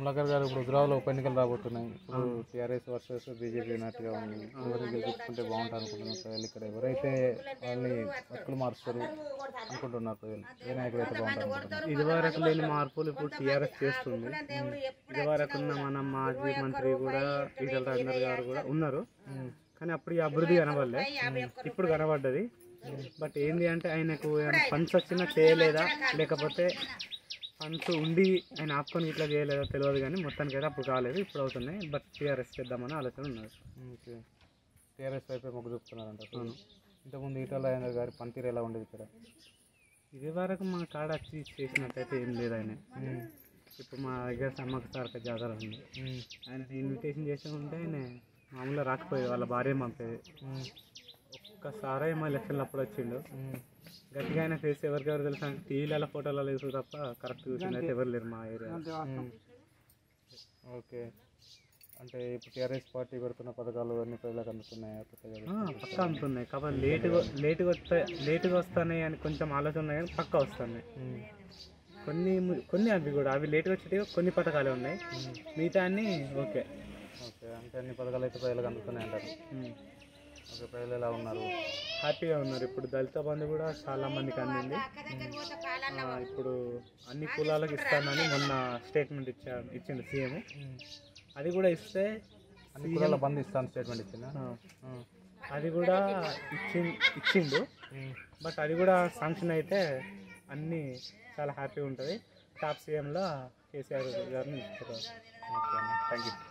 కమలాకర్ గారు ఇప్పుడు హుజరాబాద్లో ఉప ఎన్నికలు రాబోతున్నాయి ఇప్పుడు టీఆర్ఎస్ వర్సెస్ బీజేపీ ఉన్నట్టుగా ఉంది ఎవరు గెలుచుకుంటే బాగుంటుంది అనుకుంటున్నారు ప్రజలు ఇక్కడ ఎవరైతే వాళ్ళని బతుకులు మారుస్తారు అనుకుంటున్నారు ప్రజలు ఏ నాయకుడు అయితే బాగుంటుంది అనుకుంటున్నారు ఇదివరకు లేని మార్పులు ఇప్పుడు టీఆర్ఎస్ చేస్తుంది ఇదివరకు ఉన్న మన మాజీ మంత్రి కూడా ఈటల రాజేందర్ గారు కూడా ఉన్నారు కానీ అప్పుడు ఈ అభివృద్ధి కనబడలే ఇప్పుడు కనబడ్డది బట్ ఏంది అంటే ఆయనకు ఫండ్స్ వచ్చినా చేయలేదా లేకపోతే ఫండ్స్ ఉండి ఆయన ఆపుకొని ఇట్లా చేయలేదా తెలియదు కానీ మొత్తానికి అయితే అప్పుడు కాలేదు ఇప్పుడు అవుతున్నాయి బట్ టీఆర్ఎస్ చేద్దామని ఆలోచన ఉన్నది ఓకే టీఆర్ఎస్ వైపే మొగ్గు చూపుతున్నారంట అసలు. ఇంతకుముందు ఈటల రాజేందర్ గారి పనితీరు ఎలా ఉండేది ఇక్కడ ఇది వరకు మా కాడ వచ్చి చేసినట్టయితే ఏం లేదు ఆయన ఇప్పుడు మా దగ్గర సమ్మక్క సారక జాతర ఉంది ఆయన ఇన్విటేషన్ చేసి ఉంటే ఆయన మామూలుగా రాకపోయేది వాళ్ళ భార్య పంపేది ఒక్కసారి మా ఎలక్షన్లు అప్పుడు వచ్చిండు గట్టిగా ఆయన ఫేస్ ఎవరికెవరు తెలుసు అంటే టీవీలలో ఫోటోలలో చూసు తప్ప కరెక్ట్ చూసింది అయితే ఎవరు లేరు మా ఏరియా ఓకే అంటే ఇప్పుడు టీఆర్ఎస్ పార్టీ పెడుతున్న పథకాలు అన్ని ప్రజలకు అందుతున్నాయి పక్కా అందుతున్నాయి కాబట్టి లేటుగా లేటుగా వస్తాయి లేటుగా వస్తాయి అని కొంచెం ఆలోచన ఉన్నాయి కానీ పక్కా వస్తున్నాయి కొన్ని ము- కొన్ని అవి కూడా అవి లేటుగా వచ్చేటివి కొన్ని పథకాలు ఉన్నాయి మిగతా అన్ని ఓకే ఓకే అంటే అన్ని పథకాలు అయితే ప్రజలకు అందుతున్నాయి అంటారు ఓకే ప్రజలు ఎలా ఉన్నారు హ్యాపీగా ఉన్నారు ఇప్పుడు దళిత బంధు కూడా చాలా మందికి అందింది ఆ, ఇప్పుడు అన్ని కులాలకు ఇస్తానని మొన్న స్టేట్మెంట్ ఇచ్చా ఇచ్చిండు సీఎం అది కూడా ఇస్తే అన్ని కులాల బంద్ ఇస్తాను స్టేట్మెంట్ ఇచ్చిందా ఆ, అది కూడా ఇచ్చి ఇచ్చిండు బట్ అది కూడా శాంక్షన్ అయితే అన్నీ చాలా హ్యాపీగా ఉంటుంది టాప్ సీఎంలో కేసీఆర్ గారిని ఇస్తారు ఓకే థ్యాంక్ యూ